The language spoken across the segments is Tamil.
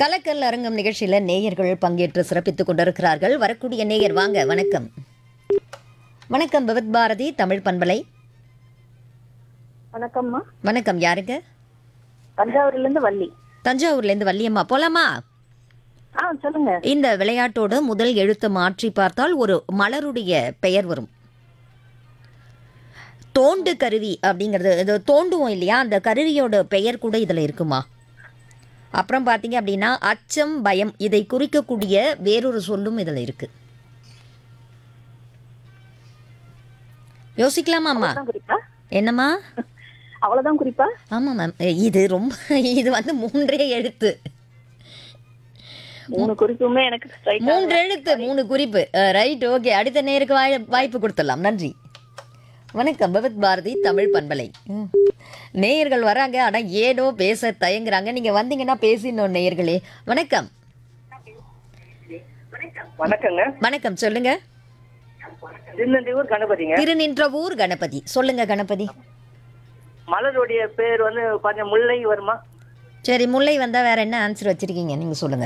கலக்கல் அரங்கம் நிகழ்ச்சியில நேயர்கள் பங்கேற்று சிறப்பித்துக் கொண்டிருக்கிறார்கள் வரக்கூடிய நேயர் வாங்க வணக்கம் வணக்கம் பகவத் பாரதி தமிழ் பண்பலை வணக்கம்மா வணக்கம் யாருங்க தஞ்சாவூர்ல இருந்து வள்ளி தஞ்சாவூர்ல இருந்து வள்ளியம்மா போலாமா ஆ சொல்லுங்க இந்த விளையாட்டோட முதல் எழுத்து மாற்றி பார்த்தால் ஒரு மலருடைய பெயர் வரும் தோண்டு கருவி அப்படிங்கிறது இது தோண்டுவோம் இல்லையா அந்த கருவியோட பெயர் கூட இதில் இருக்குமா அப்புறம் பார்த்தீங்க அப்படின்னா அச்சம் பயம் இதை குறிக்கக்கூடிய வேறொரு சொல்லும் இதில் இருக்கு யோசிக்கலாமாம்மா அவ்வளவுதான் குறிப்பா என்னம்மா அவ்வளவுதான் குறிப்பா ஆமாம் மேம் இது ரொம்ப இது வந்து மூன்றே எழுத்து மூணு குறிப்புமே எனக்கு straight ஆ- மூன்று எழுத்து மூணு குறிப்பு ரைட் ஓகே அடுத்த நேருக்கு வாய் வாய்ப்பு கொடுத்துடலாம் நன்றி வணக்கம் பகவத் பாரதி தமிழ் பண்பலை ம். நேயர்கள் வராங்க ஆனா ஏதோ பேச தயங்குறாங்க நீங்க வந்தீங்கன்னா பேசினோம் நேயர்களே வணக்கம் வணக்கங்க வணக்கம் சொல்லுங்க திருநெல்வேலூர் கணபதிங்க திருநின்றவூர் கணபதி சொல்லுங்க கணபதி மலருடைய பேர் வந்து கொஞ்சம் முல்லை வருமா சரி முல்லை வந்தா வேற என்ன ஆன்சர் வச்சிருக்கீங்க நீங்க சொல்லுங்க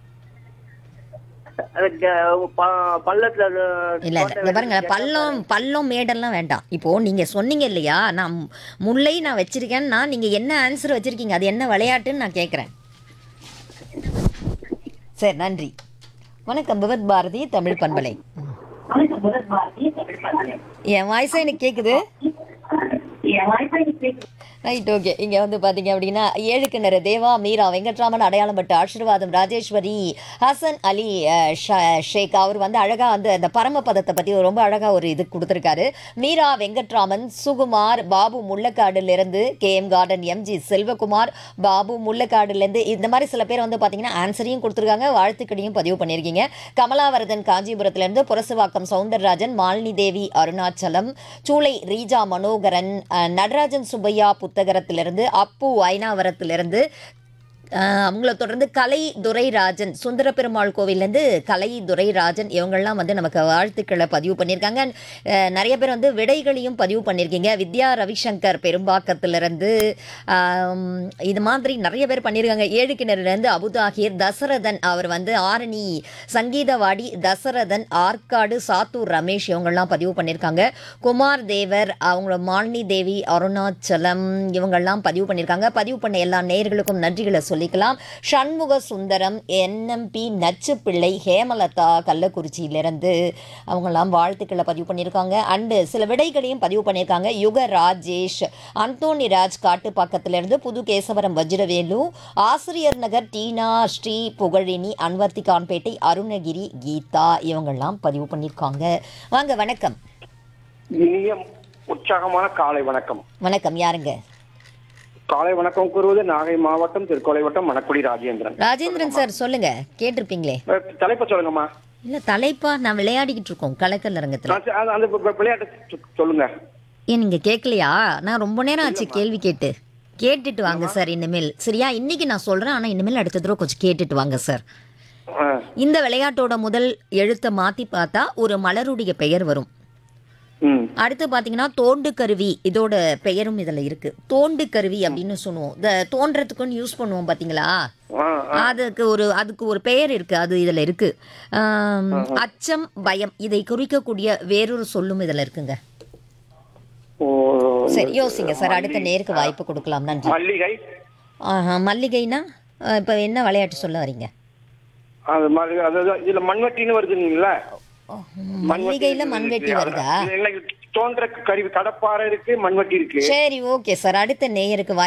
அது க- ப- பள்ளத்துல அது இல்ல இல்ல இங்க பாருங்க பள்ளம் பள்ளம் மேடெல்லாம் வேண்டாம் இப்போ நீங்க சொன்னீங்க இல்லையா நான் முல்லை நான் வச்சிருக்கேன்னா நீங்க என்ன ஆன்சர் வச்சிருக்கீங்க அது என்ன விளையாட்டுன்னு நான் கேட்குறேன் சரி நன்றி வணக்கம் பகவத் பாரதி தமிழ் பண்பலை என் வாய்ஸா எனக்கு கேக்குது ரைட் ஓகே இங்க வந்து பாத்தீங்க அப்படின்னா ஏழு கிணறு தேவா மீரா வெங்கட்ராமன் அடையாளம் பட்டு ஆசீர்வாதம் ராஜேஸ்வரி ஹசன் அலி அஹ், ஷ- ஷேக் அவர் வந்து அழகா வந்து அந்த பரமபதத்தை பத்தி ரொம்ப அழகா ஒரு இது கொடுத்துருக்காரு மீரா வெங்கட்ராமன் சுகுமார் பாபு முள்ளக்காடுல இருந்து K M garden M G Selvakumar Babu முள்ளக்காடுல இருந்து இந்த மாதிரி சில பேர் வந்து பாத்தீங்கன்னா ஆன்சரையும் கொடுத்துருக்காங்க வாழ்த்துக்களையும் பதிவு பண்ணியிருக்கீங்க கமலாவரதன் காஞ்சிபுரத்துல இருந்து புரசுவாக்கம் சவுந்தரராஜன் மாலினி தேவி அருணாச்சலம் சூளை ரீஜா மனோகரன் அஹ், நடராஜன் சுப்பையா புத்தகரத்திலிருந்து அப்பு ஐனாவரத்திலிருந்து அஹ், அவங்கள தொடர்ந்து கலை துரைராஜன் சுந்தர பெருமாள் கோவிலேருந்து கலை துரைராஜன் இவங்கெல்லாம் வந்து நமக்கு வாழ்த்துக்களை பதிவு பண்ணியிருக்காங்க அஹ், நிறைய பேர் வந்து விடைகளையும் பதிவு பண்ணியிருக்கீங்க வித்யா ரவிசங்கர் பெரும்பாக்கத்திலிருந்து ஆம், இது மாதிரி நிறைய பேர் பண்ணியிருக்காங்க ஏழு கிணறுலேருந்து அபுதாகிர் தசரதன் அவர் வந்து ஆரணி சங்கீதவாடி தசரதன் ஆற்காடு சாத்தூர் ரமேஷ் இவங்கெல்லாம் பதிவு பண்ணியிருக்காங்க குமார் தேவர் அவங்கள மாலினி தேவி அருணாச்சலம் இவங்கெல்லாம் பதிவு பண்ணியிருக்காங்க பதிவு பண்ண எல்லா நேயர்களுக்கும் நன்றிகளை சொல்லிக்கலாம் சண்முக சுந்தரம் என்எம்பி நச்சுப்பிள்ளை ஹேமலதா கள்ளக்குறிச்சியிலிருந்து அவங்கெல்லாம் வாழ்த்துக்களை பதிவு பண்ணியிருக்காங்க அண்டு சில விடைகளையும் பதிவு பண்ணியிருக்காங்க யுக ராஜேஷ் அந்தோணி ராஜ் காட்டுப்பாக்கத்திலிருந்து புது கேசவரம் வஜ்ரவேலு ஆசிரியர் நகர் டீனா ஸ்ரீ புகழினி அன்வர்த்திகான்பேட்டை அருணகிரி கீதா இவங்கெல்லாம் பதிவு பண்ணியிருக்காங்க வாங்க வணக்கம் இனிய உற்சாகமான காலை வணக்கம் வணக்கம் யாருங்க காலை வணக்கம் கூறுவது நாகை மாவட்டம் திருக்கோளை வட்டம் மணக்குடி ராஜேந்திரன் ராஜேந்திரன் சார் சொல்லுங்க கேட்டிருப்பீங்களே அஹ் தலைப்பை சொல்லுங்கம்மா இல்ல தலைப்பா நான் விளையாடிக்கிட்டு இருக்கோம் கலக்கல் அரங்கத்துல நான் ச- அந்த- அந்த வி- விளையாட்டு சொ- சொல்லுங்க ஏன் நீங்க கேட்கலையா நான் ரொம்ப நேரம் ஆச்சு கேள்வி கேட்டு கேட்டுட்டு வாங்க சார் இனிமேல் சரியா இன்னைக்கு நான் சொல்றேன் ஆனா இனிமேல் அடுத்த தடவை கொஞ்சம் கேட்டுட்டு வாங்க சார் அஹ், இந்த விளையாட்டோட முதல் எழுத்தை மாத்தி பார்த்தா ஒரு மலருடைய பெயர் வரும் ம் அடுத்து பாத்தீங்கன்னா தோண்டு கருவி இதோட பெயரும் இதுல இருக்கு தோண்டு கருவி அப்படின்னு சொல்லுவோம் இந்த தோன்றதுக்குன்னு யூஸ் பண்ணுவோம் பாத்தீங்களா ஆ, அதுக்கு ஒரு அதுக்கு ஒரு பெயர் இருக்கு அது இதுல இருக்கு ஆம், அச்சம் பயம் இதை குறிக்கக்கூடிய வேறொரு சொல்லும் இதுல இருக்குங்க ஓ சரி யோசிங்க சார் அடுத்த நேருக்கு வாய்ப்பு கொடுக்கலாம் நன்றி மல்லிகை ஆஹா, மல்லிகைனா அஹ், இப்ப என்ன விளையாட்டு சொல்ல வரீங்க அது மாதிரி அதாவது இதுல மண்வெட்டின்னு வருதுங்களா மல்லிகையில மண்வெட்டி வருதா தோன்ற கருவி கடப்பாறை இருக்கு மண்வெட்டி இருக்கு சரி ஓகே சார் அடுத்த நேயருக்கு